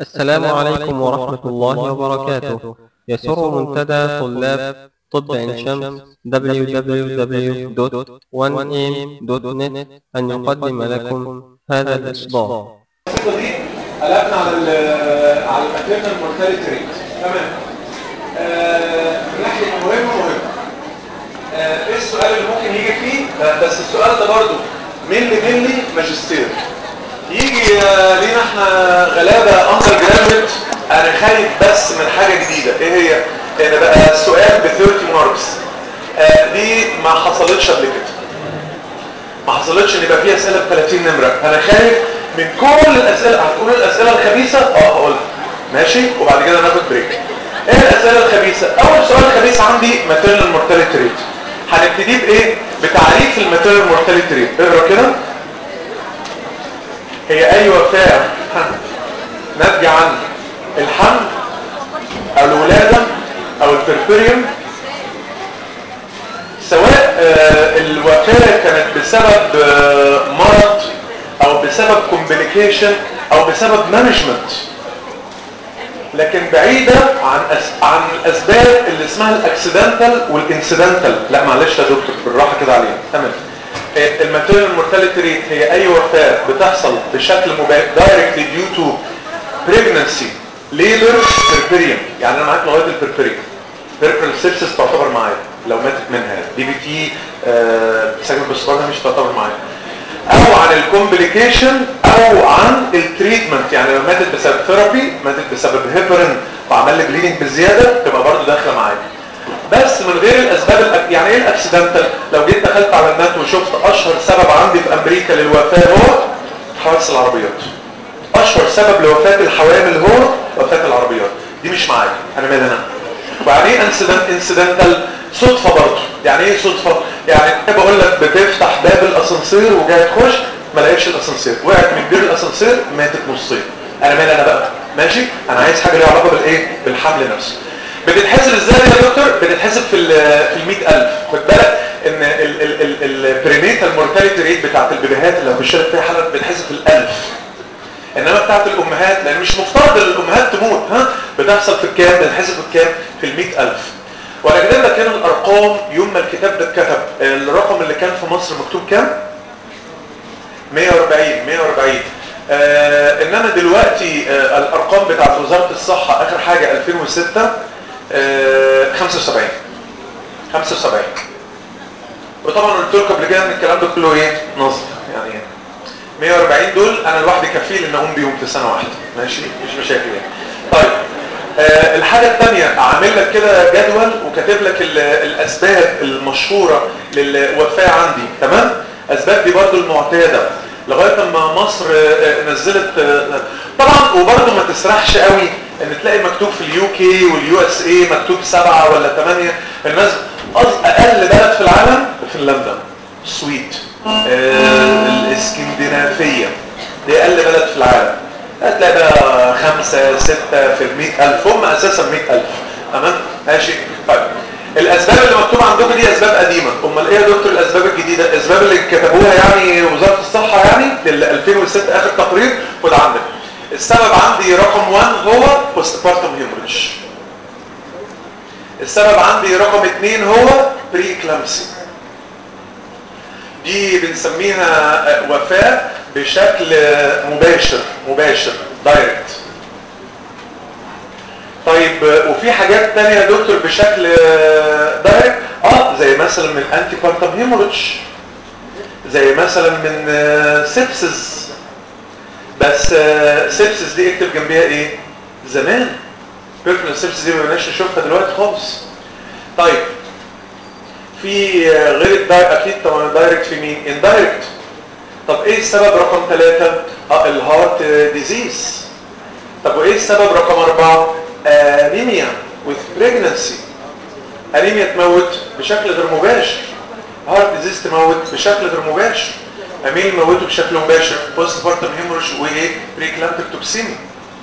السلام عليكم ورحمة الله وبركاته يسر منتدى طلاب طب عين شمس www.1am.net أن يقدم لكم هذا الإصدار الخطه دي قلبنا على ال على الماتيرنال مورتاليتي ريت تمام آه، من ناحيه مهمه مهمه آه، ايه السؤال اللي ممكن يجي فيه آه، بس السؤال ده برضو ملي ملي ماجستير يجي آه، لينا احنا غلابه اندر جرادويت انا خايف بس من حاجه جديده ايه هي ان بقى السؤال ب 30 ماركس دي ما حصلتش قبل كده ما حصلتش ان يبقى فيها اسئله ب 30 نمره انا خايف من كل الاسئله هتقول الاسئله الخبيثه اه هقولها ماشي وبعد كده ناخد بريك ايه الاسئله الخبيثه اول سؤال خبيث عندي ماتيرنال مورتاليتي ريت هنبتدي بايه بتعريف الماتيرنال مورتاليتي ريت اقرا كده هي اي وفاه ناتجه عن الحمل او الولاده او البربريوم سواء آه، الوفاة كانت بسبب آه، مرض او بسبب كومبليكيشن او بسبب مانجمنت لكن بعيدة عن أس... عن الاسباب اللي اسمها الاكسيدنتال والانسيدنتال لا معلش يا دكتور بالراحة كده عليها تمام الماتيرنال مورتاليتي ريت هي اي وفاة بتحصل بشكل مباشر دايركتلي ديو تو بريجنسي ليبر بيربريوم يعني انا معاك لغايه البيربريوم بيربريوم سيبسس تعتبر معايا لو ماتت منها دي بي تي سجن بالصفارة مش تعتبر معايا او عن الكومبليكيشن او عن التريتمنت يعني لو ماتت بسبب ثيرابي ماتت بسبب هيبرين وعمل لي بليدنج بزياده تبقى برضه داخله معايا بس من غير الاسباب الأك... يعني ايه الاكسيدنتال لو جيت دخلت على النت وشفت اشهر سبب عندي في امريكا للوفاه هو حوادث العربيات اشهر سبب لوفاه الحوامل هو وفاه العربيات دي مش معايا انا مالي انا وبعدين انسيدنت انسيدنتال صدفه برضه يعني ايه صدفه يعني انا بقول لك بتفتح باب الاسانسير وجاي تخش ما لقيتش الاسانسير وقعت من بير الاسانسير ماتت نصين انا مالي انا بقى ماشي انا عايز حاجه ليها علاقه بالايه بالحمل نفسه بتتحسب ازاي يا دكتور بتتحسب في ال في ال 100000 خد بالك ان البرينيتال مورتاليتي ريت بتاعت البيبيهات اللي هخش لك فيها حاله بتتحسب في ال1000 انما بتاعت الامهات لان مش مفترض ان الامهات تموت ها بتحصل في الكام بتتحسب في الكام في ال 100000 وانا كاتب لك هنا الارقام يوم ما الكتاب ده اتكتب الرقم اللي كان في مصر مكتوب كام 140 140 آه انما دلوقتي آه الارقام بتاعت وزاره الصحه اخر حاجه 2006 آه 75 75 وطبعا قلت لكم قبل كده ان الكلام ده كله ايه نصب يعني 140 دول انا لوحدي كفيل ان اقوم بيهم في سنه واحده ماشي مش مشاكل يعني طيب آه الحاجة الثانية عامل لك كده جدول وكاتب لك الأسباب المشهورة للوفاة عندي تمام؟ أسباب دي برضو المعتادة لغاية ما مصر آه نزلت آه طبعا وبرضو ما تسرحش قوي ان تلاقي مكتوب في اليو كي واليو اس اي مكتوب سبعة ولا ثمانية الناس أقل بلد في العالم فنلندا السويد الاسكندنافية دي أقل بلد في العالم هتلاقي بقى خمسة ستة في المئة ألف هم أساسا مئة ألف تمام ماشي طيب الأسباب اللي مكتوبة عندكم دي أسباب قديمة أمال إيه يا دكتور الأسباب الجديدة الأسباب اللي كتبوها يعني وزارة الصحة يعني لل 2006 آخر تقرير خد عندك السبب عندي رقم 1 هو بوست بارتم هيموريدج السبب عندي رقم 2 هو بري كلامسي دي بنسميها وفاة بشكل مباشر مباشر دايركت طيب وفي حاجات تانية يا دكتور بشكل دايركت اه زي مثلا من انتي بارتم هيموريدج زي مثلا من سيبسز بس سيبسز دي اكتب جنبيها ايه زمان بيرفنال سيبسز دي ما بقناش نشوفها دلوقتي خالص طيب في غير الدايركت اكيد طبعا دايركت في مين اندايركت طب ايه السبب رقم ثلاثة اه الهارت ديزيز طب وايه السبب رقم اربعة انيميا with pregnancy انيميا تموت بشكل غير مباشر هارت ديزيز تموت بشكل غير مباشر امين يموته بشكل مباشر بوست بارتم هيموريج وايه بريكلامتيك توكسيميا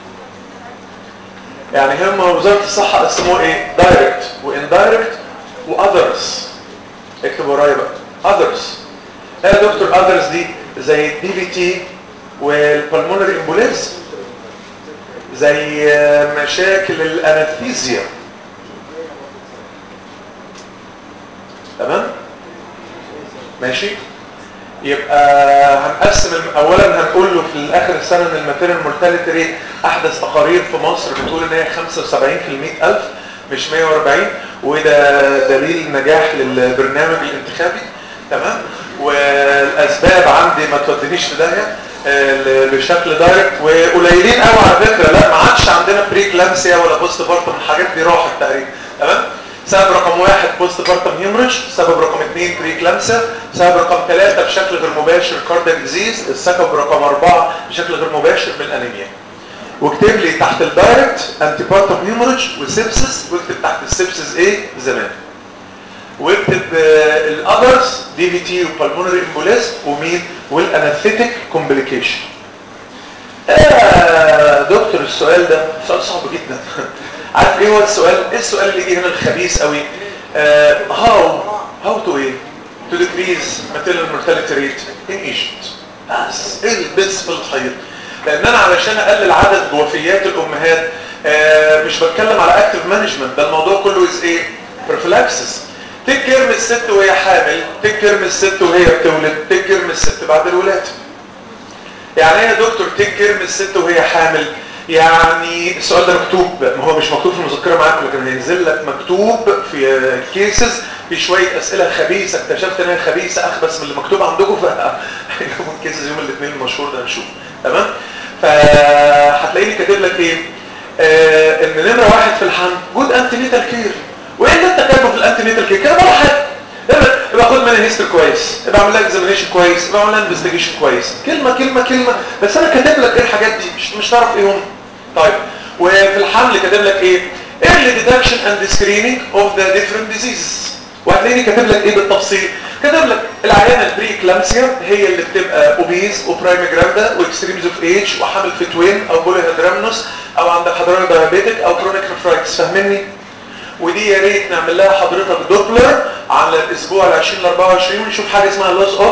يعني هم وزارة الصحة قسموه ايه دايركت واندايركت واذرز اكتبوا ورايا بقى others ايه يا دكتور others دي زي الدي في تي والبلمونري امبوليزم زي مشاكل الانستيزيا تمام ماشي يبقى هنقسم اولا هنقول له في اخر السنه ان الماتيريال مورتاليتي ريت احدث تقارير في مصر بتقول ان هي 75 في ال 100000 مش 140 وده دليل نجاح للبرنامج الانتخابي تمام والاسباب عندي ما تودينيش في داهيه بشكل دايركت وقليلين قوي على فكره لا ما عادش عندنا بري كلامسيا ولا بوست بارتم الحاجات دي راحت تقريبا تمام سبب رقم واحد بوست بارتم هيمرج سبب رقم اثنين بري كلامسيا سبب رقم ثلاثة بشكل غير مباشر كاردياك ديزيز السبب رقم أربعة بشكل غير مباشر من الانيميا واكتب لي تحت الدايركت انتي بارتم هيمرج وسيبسس واكتب تحت السيبسس ايه زمان واكتب الاذرز دي في تي وبالمونري امبوليزم ومين والاناثيتك كومبليكيشن آه دكتور السؤال ده سؤال صعب جدا عارف ايه هو السؤال ايه السؤال اللي يجي هنا الخبيث قوي هاو هاو تو ايه to decrease maternal mortality rate in Egypt بس ايه البس في الخير لان انا علشان اقلل عدد وفيات الامهات آه مش بتكلم على اكتف مانجمنت ده الموضوع كله از ايه prophylaxis تكر من الست وهي حامل تكر من الست وهي بتولد تكر من الست بعد الولاده يعني ايه يا دكتور تكر من الست وهي حامل يعني السؤال ده مكتوب ما هو مش مكتوب في المذكره معاكم لكن هينزل لك مكتوب في كيسز في شويه اسئله خبيثه اكتشفت ان هي خبيثه اخبث من اللي مكتوب عندكم فهيجيبوا الكيسز يوم الاثنين المشهور ده نشوف تمام فهتلاقيني كاتب لك ايه آه ان نمره واحد في الحمل جود انتينيتال كير وايه اللي انت كاتبه في الانتينيتال كير كده ولا حاجه يبقى خد منها هيستوري كويس يبقى اعمل لها اكزامينيشن كويس يبقى اعمل لها انفستيجيشن كويس كلمه كلمه كلمه بس انا كاتب لك ايه الحاجات دي مش مش تعرف ايه هم طيب وفي الحمل كاتب لك ايه early detection and screening of the different diseases وهتلاقيني كاتب لك ايه بالتفصيل كاتب لك العيانه البري كلامسيا هي اللي بتبقى اوبيز وبرايم جراندا واكستريمز اوف ايج وحامل في توين او بولي هيدرامنوس او عندك حضرتك دايابيتك او كرونيك نفرايتس فاهمني ودي يا ريت نعمل لها حضرتك دوبلر على الاسبوع ال 20 ل 24 ونشوف حاجه اسمها لوس اوف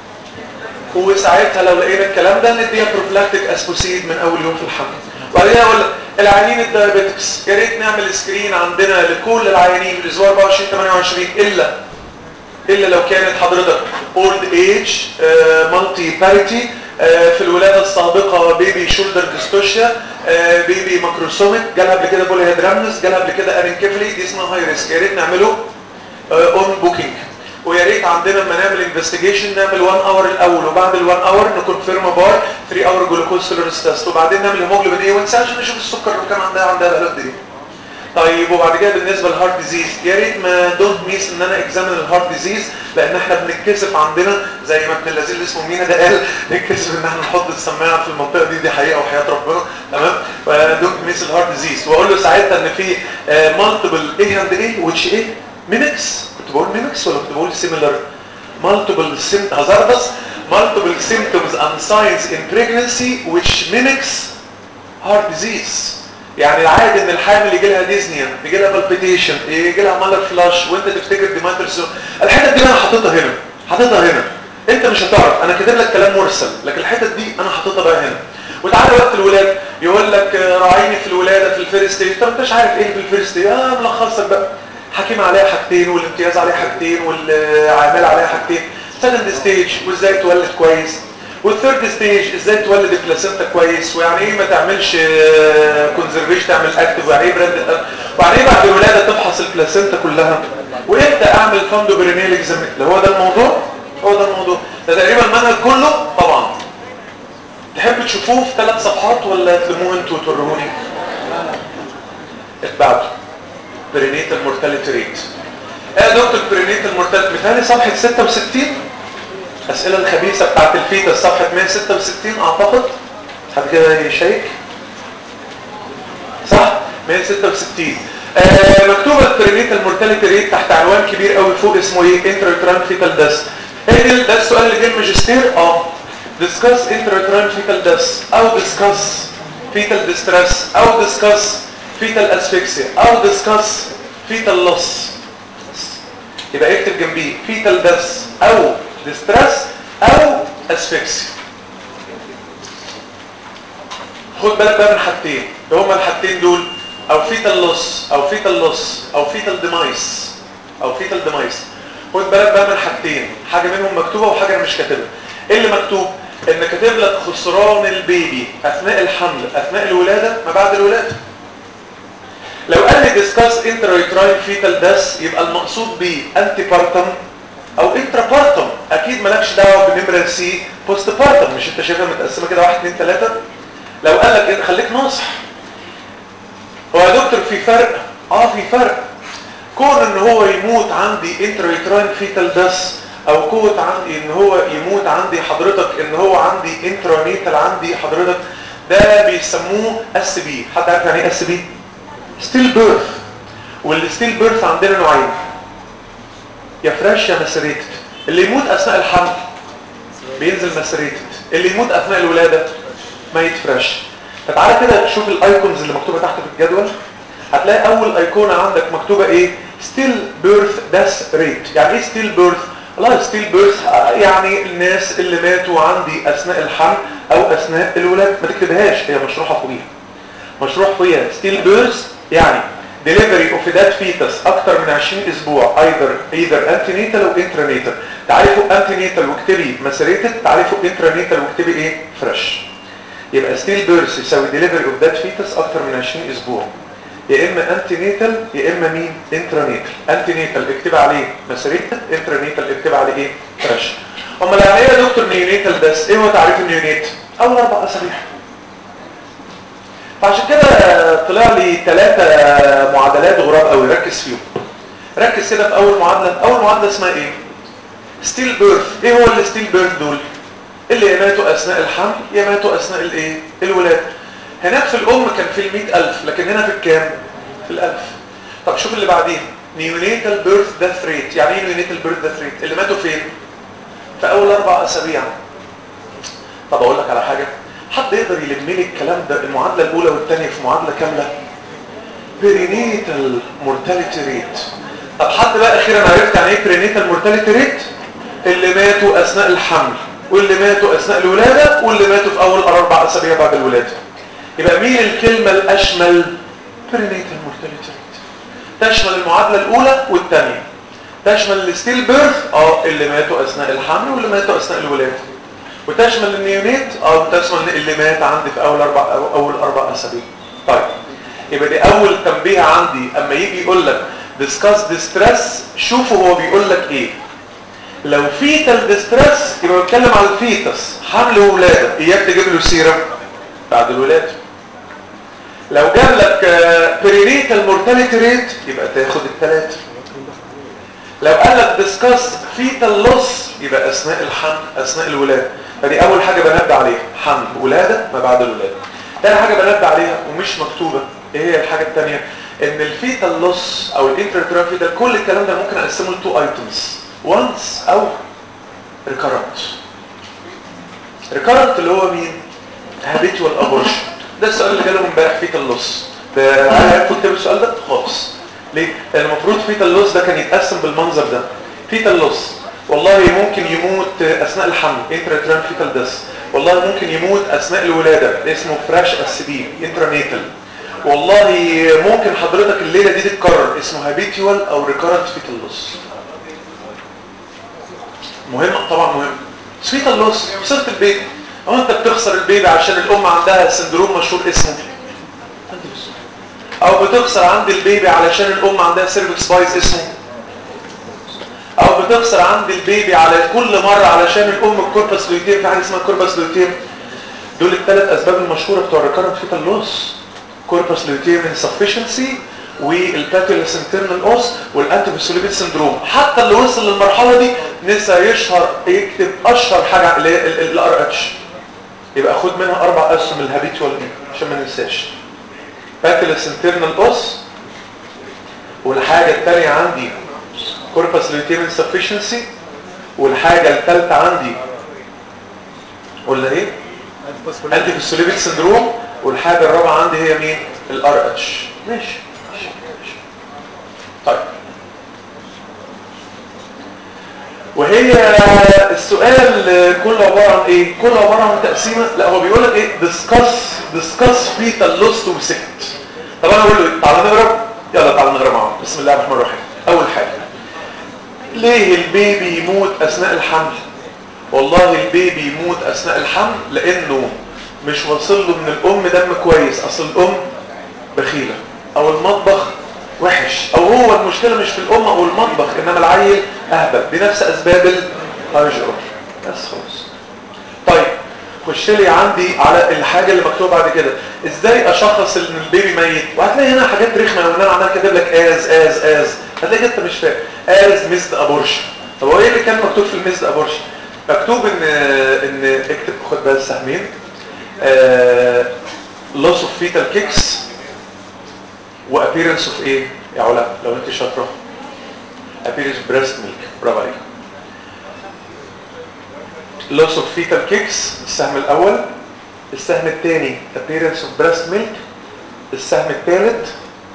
وساعتها لو لقينا الكلام ده نديها بروفلاكتيك اسبوسيد من اول يوم في الحمل وبعدين اقول العيانين الدايابيتكس يا ريت نعمل سكرين عندنا لكل العيانين في الاسبوع 24 28 الا الا لو كانت حضرتك اولد ايج مالتي باريتي في الولاده السابقه بيبي شولدر ديستوشيا بيبي ماكروسوميك جالها قبل كده بولي هيدرامنس جالها قبل كده ارينكيفلي دي اسمها هاي ريسك يا ريت نعمله اون بوكينج ويا ريت عندنا لما نعمل انفستيجيشن نعمل 1 اور الاول وبعد ال 1 اور نكونفيرم باي 3 اور جلوكوز توليرنس تيست وبعدين نعمل هيموجلوبين ايه ونسال عشان نشوف السكر لو كان عندها عندها بقى قد ايه طيب وبعد كده بالنسبه للهارت ديزيز يا ريت ما دونت ميس ان انا اكزامن الهارت ديزيز لان احنا بنتكسف عندنا زي ما ابن اللذيذ اللي اسمه مينا ده قال نتكسف ان احنا نحط السماعه في المنطقه دي دي حقيقه وحياه ربنا تمام فدونت ميس الهارت ديزيز واقول له ساعتها ان في مالتيبل ايه اند ايه وتش ايه ميمكس كنت بقول ميمكس ولا كنت بقول سيميلر multiple symptoms hazardous multiple symptoms and signs in pregnancy which mimics heart disease يعني العادي ان الحامل يجي لها ديزنيا يجي لها بالبيتيشن يجي لها مالر فلاش وانت تفتكر دي ماترسون الحتت دي انا حاططها هنا حاططها هنا انت مش هتعرف انا كاتب لك كلام مرسل لكن الحتت دي انا حاططها بقى هنا وتعالى وقت الولاده يقول لك راعيني في الولاده في الفيرست ستيج انت ما انتش عارف ايه في الفيرست ستيج اه ملخص لك بقى حكيم عليها حاجتين والامتياز عليها حاجتين والعامل عليها حاجتين سكند ستيج وازاي تولد كويس والثيرد ستيج ازاي تولد البلاسينتا كويس ويعني ايه ما تعملش كونزرفيشن تعمل اكتف ويعني ايه براند ويعني ايه بعد الولاده تفحص البلاسينتا كلها وامتى اعمل فاندو برينيل اكزامين اللي هو ده الموضوع هو ده الموضوع ده تقريبا المنهج كله طبعا تحب تشوفوه في ثلاث صفحات ولا تلموه انتوا وتوروني اتبعتوا برينيتال مورتاليتي ريت ايه يا دكتور برينيتال مورتاليتي مثالي صفحه 66 الاسئله الخبيثه بتاعت الفيتا صفحه 166 اعتقد حد كده يشيك صح 166 آه مكتوبه البرينيتال مورتاليتي ريت تحت عنوان كبير قوي فوق اسمه ايه انترا فيتال داس ايه ده السؤال اللي جه الماجستير اه discuss intrauterine fetal death او discuss fetal distress او discuss fetal asphyxia او discuss fetal loss يبقى اكتب جنبيه fetal death او distress او asphyxia خد بالك بقى من حاجتين اللي هما الحاجتين دول او فيتال لوس او فيتال لوس او فيتال ديمايس او فيتال ديمايس خد بالك بقى من حاجتين حاجه منهم مكتوبه وحاجه انا مش كاتبها ايه اللي مكتوب ان كاتب لك خسران البيبي اثناء الحمل اثناء الولاده ما بعد الولاده لو قال لي ديسكاس انترايتراين فيتال داس يبقى المقصود بيه انتي بارتم او انترا بارتم اكيد مالكش دعوه بالنمره سي بوست بارتم مش انت شايفها متقسمه كده 1 2 3 لو قال لك إيه خليك ناصح هو يا دكتور في فرق اه في فرق كون ان هو يموت عندي انترايتراين فيتال داس او كون عندي ان هو يموت عندي حضرتك ان هو عندي انترانيتال عندي حضرتك ده بيسموه اس بي حد عارف يعني ايه اس بي ستيل بيرث والستيل بيرث عندنا نوعين يا فريش يا مسريتد اللي يموت اثناء الحمل بينزل مسريتد اللي يموت اثناء الولاده ميت فريش فتعالى كده شوف الايكونز اللي مكتوبه تحت في الجدول هتلاقي اول ايقونه عندك مكتوبه ايه ستيل بيرث داس ريت يعني ايه ستيل بيرث والله ستيل بيرث يعني الناس اللي ماتوا عندي اثناء الحمل او اثناء الولاده ما تكتبهاش هي مشروحه فوقيها مشروح فوقيها ستيل بيرث يعني delivery of that fetus اكتر من 20 اسبوع either either antenatal او intranatal تعرفوا antenatal واكتبي macerated تعرفوا intranatal واكتبي ايه fresh يبقى ستيل بيرث يساوي delivery of that fetus اكتر من 20 اسبوع يا اما انتينيتال يا اما مين انترانيتال انتينيتال اكتب عليه مسريتال انترانيتال اكتب عليه ايه فريش امال يعني ايه يا دكتور نيونيتال بس ايه هو تعريف النيونيت اول اربع اسابيع فعشان كده طلع لي ثلاثه معادلات غراب قوي ركز فيهم ركز كده في اول معادله اول معادله اسمها ايه ستيل بيرث ايه هو الستيل بيرث دول اللي يماتوا اثناء الحمل يماتوا اثناء الايه الولاده هناك في الام كان في المئة ألف لكن هنا في الكام في الألف طب شوف اللي بعديها نيونيتال بيرث ديث ريت يعني ايه نيونيتال بيرث ديث ريت اللي ماتوا فين في اول اربع اسابيع طب اقول لك على حاجه حد يقدر يلم لي الكلام ده المعادله الاولى والثانيه في معادله كامله برينيتال مورتاليتي ريت طب حد بقى اخيرا عرفت يعني ايه برينيتال مورتاليتي ريت اللي ماتوا اثناء الحمل واللي ماتوا اثناء الولاده واللي ماتوا في اول اربع اسابيع بعد الولاده يبقى مين الكلمة الأشمل برينيتال مورتاليتي تشمل المعادلة الأولى والثانية تشمل الستيل بيرث اه اللي ماتوا أثناء الحمل واللي ماتوا أثناء الولادة وتشمل النيونيت اه وتشمل اللي مات عندي في أول أربع أو أول أربع أسابيع طيب يبقى دي أول تنبيه عندي أما يجي يقول لك discuss distress شوفوا هو بيقول لك إيه لو فيتال ديستريس يبقى بيتكلم على الفيتس حمل وولاده اياك تجيب له سيرم بعد الولاده لو جاب لك برينيتال مورتاليتي ريت يبقى تاخد الثلاثه لو قال لك ديسكاس فيتال لوس يبقى اثناء الحمل اثناء الولاده فدي اول حاجه بنبه عليها حمل ولاده ما بعد الولاده تاني حاجه بنبه عليها ومش مكتوبه ايه هي الحاجه الثانيه ان الفيتال لوس او الانترترافيتال كل الكلام ده ممكن اقسمه لتو ايتمز وانس او ريكارنت ريكارنت اللي هو مين هابيتوال ابورشن ده السؤال اللي جاله امبارح فيتال لوس ده هل هيكتب كتاب السؤال ده خالص ليه لان المفروض فيتال لوس ده كان يتقسم بالمنظر ده فيتال لوس والله ممكن يموت اثناء الحمل انتراتران فيتال ديس والله ممكن يموت اثناء الولاده اسمه فراش اس بي انترانيتال والله ممكن حضرتك الليله دي تتكرر اسمه هابيتوال او ريكارنت فيتال لوس مهم طبعا مهم فيتال لوس خسرت البيبي او انت بتخسر البيبي عشان الام عندها سندروم مشهور اسمه او بتخسر عند البيبي علشان الام عندها سيرفكس بايز اسمه او بتخسر عند البيبي على كل مرة علشان الام الكوربس لوتيم في حاجه اسمها كوربس لوتيم دول الثلاث اسباب المشهوره بتوع الريكارنت فيتال لوس كوربس لوتيم انسفشنسي والباتيولس انترنال اوس والانتيفيسوليبيد سندروم حتى اللي وصل للمرحله دي نسى يشهر يكتب اشهر حاجه اللي هي الار اتش يبقى خد منها اربع اسهم الهابيتوال دي عشان ما ننساش باتيولس انترنال اوس والحاجه الثانيه عندي كوربس لوتيم انسفشنسي والحاجه الثالثه عندي قلنا ايه انتيفيسوليبيد سندروم والحاجه الرابعه عندي هي مين الار اتش ماشي طيب وهي السؤال كله عبارة عن ايه كله عبارة عن تقسيمة لا هو بيقول لك ايه discuss ديسكاس فيتال لوست وسكت طب انا اقول له تعالى نقرا يلا تعالى نقرا مع بعض بسم الله الرحمن الرحيم اول حاجه ليه البيبي يموت اثناء الحمل والله البيبي يموت اثناء الحمل لانه مش واصل له من الام دم كويس اصل الام بخيله او المطبخ وحش او هو المشكله مش في الام او المطبخ انما العيل اهبل بنفس اسباب الهايجر بس خلاص طيب خش لي عندي على الحاجه اللي مكتوبه بعد كده ازاي اشخص ان البيبي ميت وهتلاقي هنا حاجات رخمه قوي انا عمال كاتب لك از از از هتلاقي انت مش فاهم از ميزد ابورشن طب هو ايه اللي كان مكتوب في الميزد ابورشن مكتوب ان ان اكتب خد بقى السهمين loss of fetal kicks و appearance of ايه يا علا لو انت شاطره appearance breast milk برافو عليك loss of fetal kicks السهم الاول السهم الثاني appearance of breast milk السهم الثالث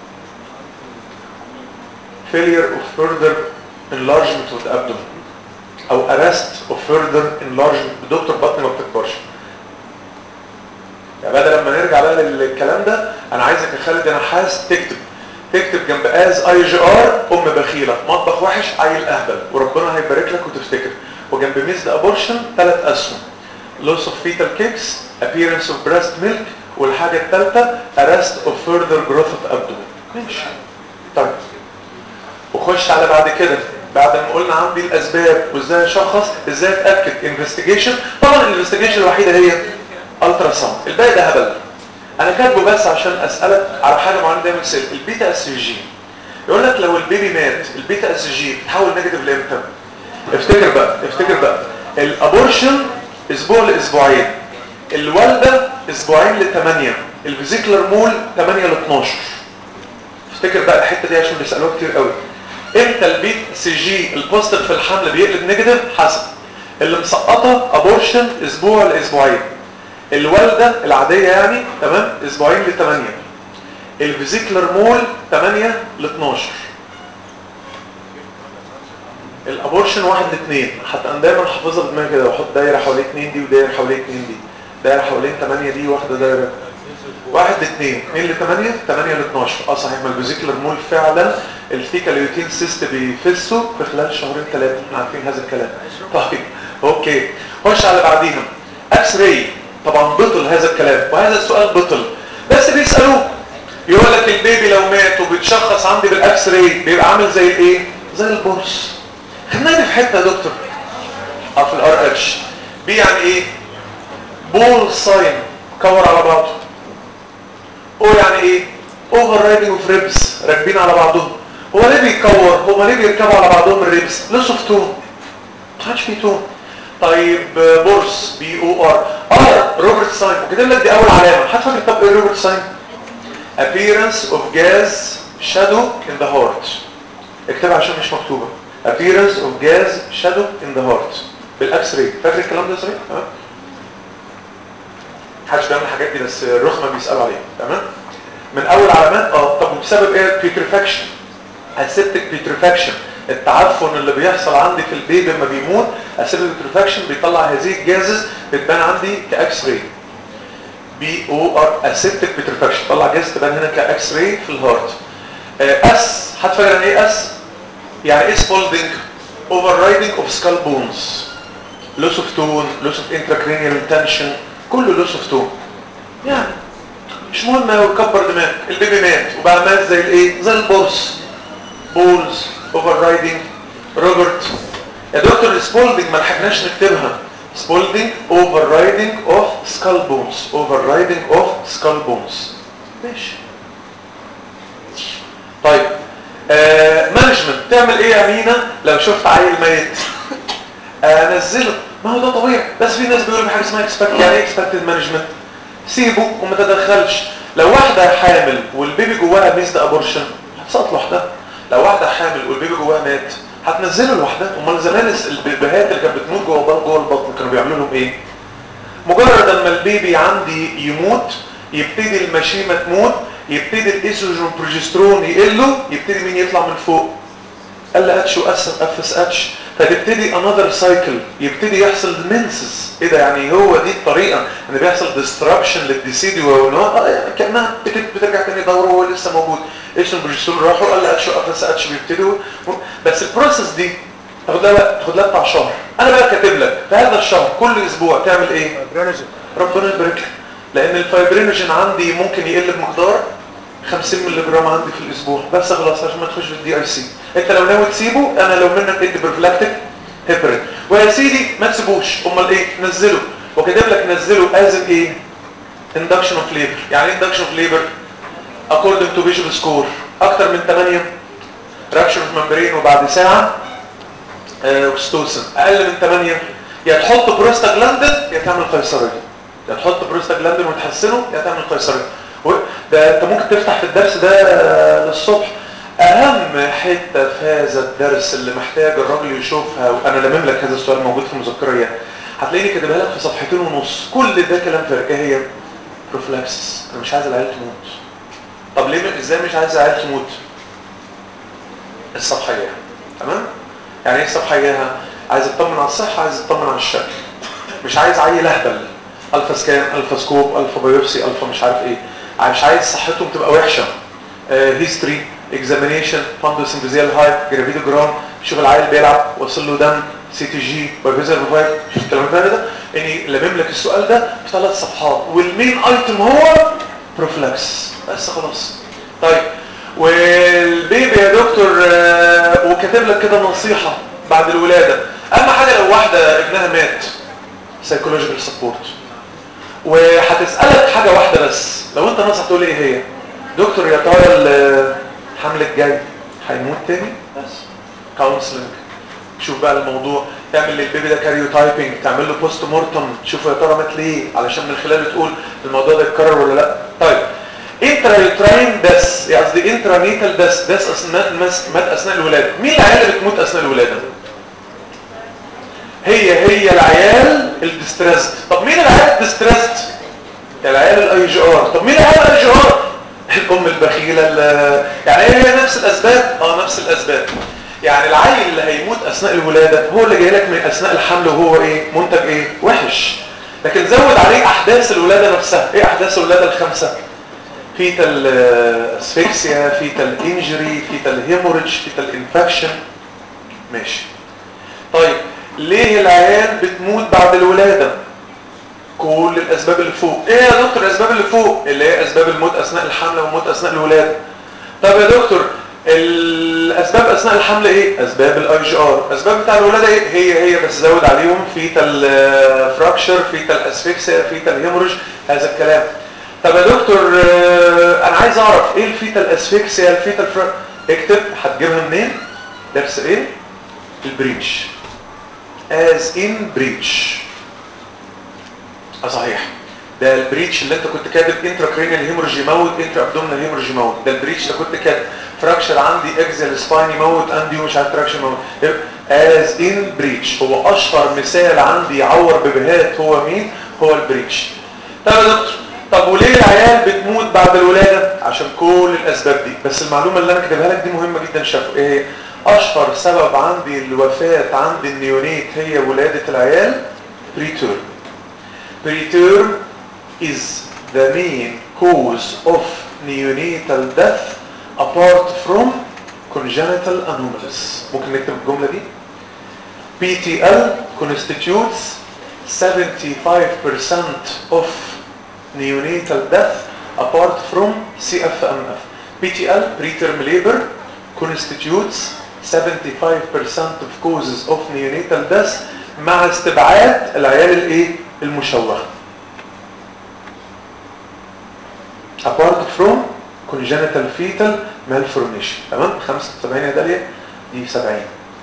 failure of further enlargement of the abdomen او arrest of further enlargement بدكتور بطن ما بتكبرش يعني بدل لما نرجع بقى للكلام ده انا عايزك يا خالد يا نحاس تكتب تكتب جنب از اي جي ار ام بخيله مطبخ وحش عيل اهبل وربنا هيبارك لك وتفتكر وجنب ميزد ابورشن ثلاث اسهم loss of fetal kicks appearance of breast milk والحاجه الثالثه arrest of further growth of abdomen ماشي طيب وخش على بعد كده بعد ما قلنا عندي الاسباب وازاي اشخص ازاي اتاكد انفستيجيشن طبعا الانفستيجيشن الوحيده هي الترا ساوند الباقي ده هبل انا كاتبه بس عشان اسالك على حاجه معينه دايما سيل البيتا اس جي يقول لك لو البيبي مات البيتا اس جي بتحول نيجاتيف لامتى افتكر بقى افتكر بقى الابورشن اسبوع لاسبوعين الوالده اسبوعين لثمانية الفيزيكلر مول 8 ل 12 افتكر بقى الحته دي عشان بيسالوها كتير قوي امتى البيت سي جي البوزيتيف في الحمل بيقلب نيجاتيف حسب اللي مسقطه ابورشن اسبوع لاسبوعين الوالده العاديه يعني تمام اسبوعين ل 8 الفيزيكلر مول 8 ل 12 الابورشن واحد لاثنين حتى انا دايما حافظها بدماغي كده واحط دايره حوالين اثنين دي ودايره حوالين اثنين دي دايره حوالين 8 دي واحده دايره واحد لاثنين 2 ل 8 8 ل 12 اه صحيح ما الفيزيكلر مول فعلا الفيكال يوتين سيست بيفسوا في خلال شهرين ثلاثه احنا عارفين هذا الكلام طيب اوكي خش على بعديها اكس راي طبعا بطل هذا الكلام وهذا السؤال بطل بس بيسالوه يقول لك البيبي لو مات وبتشخص عندي بالاكس راي بيبقى عامل زي الايه زي البورس خدناها دي في حته يا دكتور اه في الار اتش بي يعني ايه بول ساين كور على بعضه او يعني ايه اوفر رايدنج اوف ريبس راكبين على بعضهم هو ليه بيكور هما ليه بيركبوا على بعضهم الريبس لوس اوف تون ما حدش فيه تون طيب بورس بي او ار ار روبرت ساين وكاتب لك دي اول علامه حد فاكر طب ايه روبرت ساين appearance of gas shadow in the heart اكتبها عشان مش مكتوبه appearance of gas shadow in the heart بالاكس راي فاكر الكلام ده صحيح تمام محدش بيعمل الحاجات دي بس الرخمه بيسالوا عليها تمام من اول علامات اه طب بسبب ايه بيتريفاكشن اسيبتك بيتريفاكشن التعفن اللي بيحصل عندي في البيبي لما بيموت اسيبتك بيتريفاكشن بيطلع هذه الجازز بتبان عندي كاكس راي بي او ار اسيبتك بيتريفاكشن طلع جاز تبان هنا كاكس راي في الهارت اس حد فاكر يعني ايه اس يعني ايه سبولدنج اوفر رايدنج اوف سكال بونز لوس اوف تون لوس اوف انتراكرينيال تنشن كله لوس اوف تون يعني مش مهم قوي كبر دماغك البيبي مات وبقى مات زي الايه زي البورس بولز اوفر رايدنج روبرت يا دكتور سبولدنج ما لحقناش نكتبها سبولدنج اوفر رايدنج اوف سكال بونز اوفر رايدنج اوف سكال بونز ماشي طيب آه مانجمنت تعمل ايه يا مينا لو شفت عيل ميت انزله ما هو ده طبيعي بس في ناس بيقولوا حاجه اسمها اكسبكت يعني ايه اكسبكتد مانجمنت سيبه وما تدخلش لو واحده حامل والبيبي جواها ميزد ابورشن هتسقط لوحدها لو واحده حامل والبيبي جواها مات هتنزله لوحدها امال زمان البيبيهات اللي كانت بتموت جوه جوه البطن كانوا بيعملوا لهم ايه مجرد اما البيبي عندي يموت يبتدي المشيمه تموت يبتدي الايستروجين والبروجسترون يقلوا يبتدي مين يطلع من فوق قال اتش وقسم قفز اتش فتبتدي انذر سايكل يبتدي يحصل منسس ايه ده يعني هو دي الطريقه ان بيحصل ديستربشن للديسيديو وان هو آه يعني كانها بترجع تاني دوره وهو لسه موجود ايش البروجسترون راحوا قال اتش اف اتش بيبتدوا بس البروسيس دي تاخد لها تاخد لها بتاع شهر انا بقى كاتب لك في هذا الشهر كل اسبوع تعمل ايه ربنا يبارك لك لان الفايبرينوجين عندي ممكن يقل بمقدار 50 مللي جرام عندي في الاسبوع بس خلاص عشان ما تخش في الدي اي سي انت لو ناوي تسيبه انا لو منك ادي بروفلاكتيك هيبرين ويا سيدي ما تسيبوش امال ايه نزله وكاتب لك نزله از ايه induction of labor يعني ايه induction of labor according to visual score اكتر من 8 rupture of membrane وبعد ساعه اوكستوسن اقل من 8 يا تحط بروستاجلاندين يا تعمل قيصريه يا تحط بروستاجلاندين وتحسنه يا تعمل قيصريه ده انت ممكن تفتح في الدرس ده للصبح اهم حته في هذا الدرس اللي محتاج الراجل يشوفها وانا لمم لك هذا السؤال موجود في المذكره هتلاقيني كاتبها لك في صفحتين ونص كل ده كلام فارغ ايه هي بروفلاكسس انا مش عايز العيال تموت طب ليه ازاي مش عايز العيال تموت الصبحيه تمام يعني ايه الصبحيه عايز اطمن على الصحه عايز اطمن على الشكل مش عايز عيل اهبل الفا سكان الفا سكوب الفا بايوبسي الفا مش عارف ايه مش عايز صحتهم تبقى وحشه هيستوري اكزامينيشن فاندوس امبيزيال هاي جرافيدوجرام شوف العيل بيلعب وصل له دم سي تي جي بايفيزر بروفايل شوف الكلام ده اني لمم لك السؤال ده في ثلاث صفحات والمين ايتم هو بروفلاكس بس خلاص طيب والبيبي يا دكتور آه وكاتب لك كده نصيحه بعد الولاده اهم حاجه لو واحده ابنها مات سايكولوجيكال سبورت وهتسالك حاجه واحده بس لو انت ناصح تقول ايه هي دكتور يا ترى الحمل الجاي هيموت تاني بس كونسلنج شوف بقى الموضوع تعمل للبيبي ده كاريو تايبنج تعمل له بوست مورتم شوف يا ترى مات ليه علشان من خلاله تقول الموضوع ده يتكرر ولا لا طيب انترا يوتراين دس يعني قصدي انترا نيتال دس دس اثناء مات اثناء الولاده مين العيال اللي بتموت اثناء الولاده هي هي العيال الديستريسد طب مين العيال الديستريسد العيال الاي جي ار طب مين العيال الاي جي ار الام البخيله يعني هي نفس الاسباب اه نفس الاسباب يعني العيل اللي هيموت اثناء الولاده هو اللي جاي لك من اثناء الحمل وهو ايه منتج ايه وحش لكن زود عليه احداث الولاده نفسها ايه احداث الولاده الخمسه فيتال اسفكسيا فيتال انجري فيتال هيموريدج فيتال انفكشن ماشي طيب ليه العيال بتموت بعد الولاده كل الاسباب اللي فوق ايه يا دكتور الاسباب اللي فوق اللي هي اسباب الموت اثناء الحمل والموت اثناء الولاده طب يا دكتور الاسباب اثناء الحمل ايه اسباب الاي جي ار اسباب بتاع الولاده ايه هي هي بس زود عليهم فيتال فراكشر فيتال اسفكسيا فيتال هيموريج هذا الكلام طب يا دكتور انا عايز اعرف ايه الفيتال اسفكسيا الفيتال فرا... اكتب هتجيبها منين درس ايه البريتش as in breach اه صحيح ده البريتش اللي انت كنت كاتب انترا كرينيال هيموريج يموت انترا ابدومينال هيموريج يموت ده البريتش اللي كنت كاتب فراكشر عندي اكزيال سباين يموت اندي ومش عارف تراكشن يموت از ان بريتش هو اشهر مثال عندي يعور بيبيهات هو مين هو البريتش طب يا دكتور طب وليه العيال بتموت بعد الولاده عشان كل الاسباب دي بس المعلومه اللي انا كاتبها لك دي مهمه جدا شافوا ايه هي اشهر سبب عندي الوفاه عند النيونيت هي ولاده العيال بريتيرم preterm is the main cause of neonatal death apart from congenital anomalies ممكن نكتب الجملة دي PTL constitutes 75% of neonatal death apart from CFMF PTL preterm labor constitutes 75% of causes of neonatal death مع استبعاد العيال الايه المشوهة apart from congenital fetal malformation تمام 75 يا داليا دي 70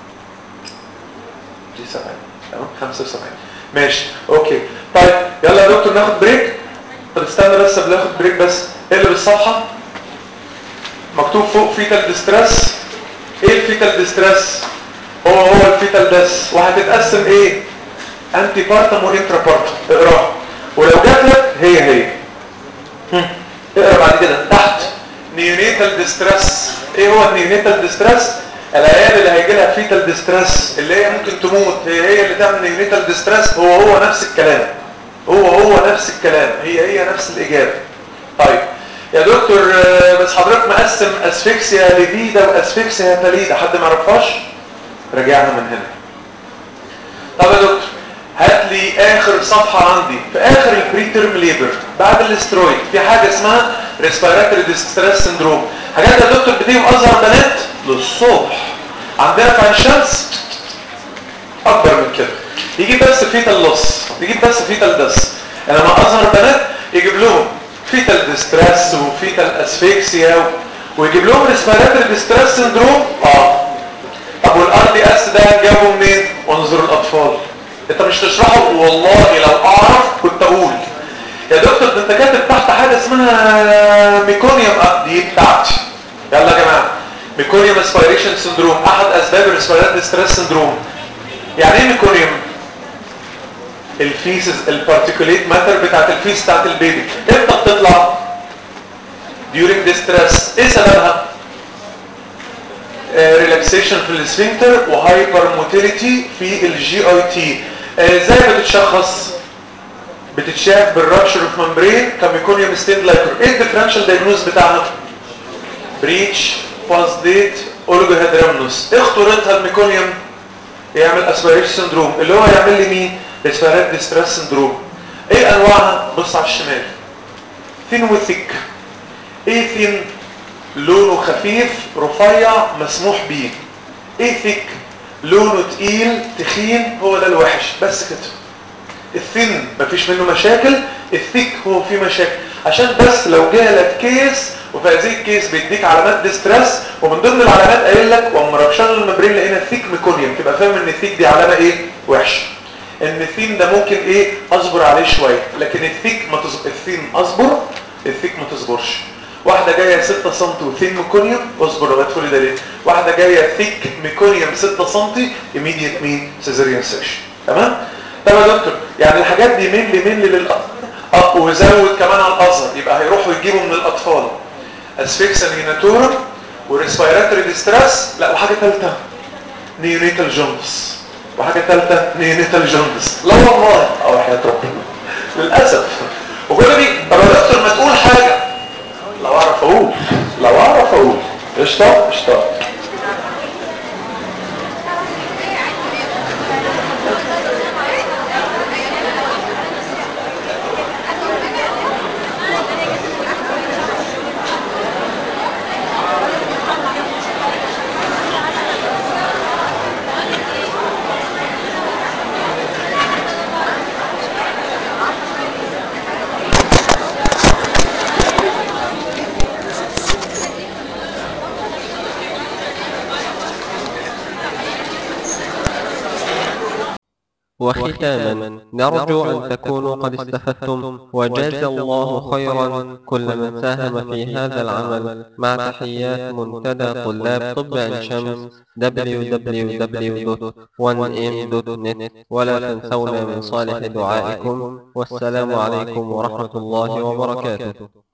دي 70 تمام 75 ماشي اوكي طيب يلا يا دكتور ناخد بريك طب استنى بس قبل ناخد بريك بس اقلب الصفحه مكتوب فوق فيتال ديستريس ايه الفيتال ديستريس هو هو الفيتال ديس وهتتقسم ايه انتي بارتم وانترا بارتم اقراها ولو جات لك هي هي هم. اقرا بعد كده تحت نيونيتال ديستريس ايه هو النيونيتال ديستريس العيال اللي هيجي لها فيتال ديستريس اللي هي ممكن تموت هي هي اللي تعمل نيونيتال ديستريس هو هو نفس الكلام هو هو نفس الكلام هي هي نفس الاجابه طيب يا دكتور آه، بس حضرتك مقسم اسفكسيا ليفيدا واسفكسيا باليدا حد ما يعرفهاش راجعها من هنا طب يا دكتور هات لي اخر صفحه عندي في اخر البري تيرم ليبر بعد الاسترويد في حاجه اسمها ريسبيراتوري ديستريس سندروم حاجات يا دكتور بتيجي ازهر بنات للصبح عندنا في عين شمس اكبر من كده يجيب بس فيتال لوس يجيب بس فيتال دس انما ازهر بنات يجيب لهم فيتال ديستريس وفيتال اسفيكسيا و... ويجيب لهم ريسبيراتوري ديستريس سندروم اه طب والار دي اس ده هنجيبه منين انظر الاطفال انت مش تشرحه والله لو اعرف كنت اقول يا دكتور ده انت كاتب تحت حاجه اسمها ميكونيوم اه دي بتاعتي يلا يا جماعه ميكونيوم اسبيريشن سندروم احد اسباب الريسبيراتوري ستريس سندروم يعني ايه ميكونيوم الفيسز البارتيكوليت ماتر بتاعت الفيس بتاعت البيبي امتى بتطلع during distress ايه سببها ريلاكسيشن في السفنكتر وهايبر موتيليتي في الجي اي تي ازاي بتتشخص بتتشاف بالرابشر اوف ممبرين كميكونيوم ستين لايكر ايه الديفرنشال دايجنوز بتاعها بريتش فاسديت اولوجوهيدرامنوس ايه خطورتها الميكونيوم يعمل اسبيريشن سندروم اللي هو يعمل لي مين ريسبيرات ديستريس سندروم ايه انواعها بص على الشمال ثين وثيك ايه ثين لونه خفيف رفيع مسموح بيه ايه ثيك لونه تقيل تخين هو ده الوحش بس كده الثين مفيش منه مشاكل الثيك هو فيه مشاكل عشان بس لو جالك كيس وفي هذه الكيس بيديك علامات ديستريس ومن ضمن العلامات قايل لك ومرشان الممبرين لقينا ثيك ميكونيوم تبقى فاهم ان الثيك دي علامه ايه وحشه ان الثين ده ممكن ايه اصبر عليه شويه لكن الثيك ما تصبر الثين اصبر الثيك ما تصبرش واحدة جاية 6 سم وثين ميكونيوم اصبر لغايه فول ده ليه واحدة جاية ثيك ميكونيوم 6 سم immediate مين سيزاريان سيكشن تمام طب يا دكتور يعني الحاجات دي مين لمين للاطفال اه وزود كمان على الازهر يبقى هيروحوا يجيبوا من الاطفال اسفيكسا نيناتورم وريسبيراتوري ديستريس لا وحاجه ثالثه نيونيتال جوندس وحاجه ثالثه نيونيتال جوندس لا والله او حياه ربنا للاسف وكل دي طب يا دكتور ما تقول حاجه لو اعرف اقول لو اعرف اقول قشطه قشطه وختاما نرجو أن تكونوا قد استفدتم وجاز الله خيرا كل من ساهم في هذا العمل مع تحيات منتدى طلاب طب عين شمس www.1m.net ولا تنسونا من صالح دعائكم والسلام عليكم ورحمة الله وبركاته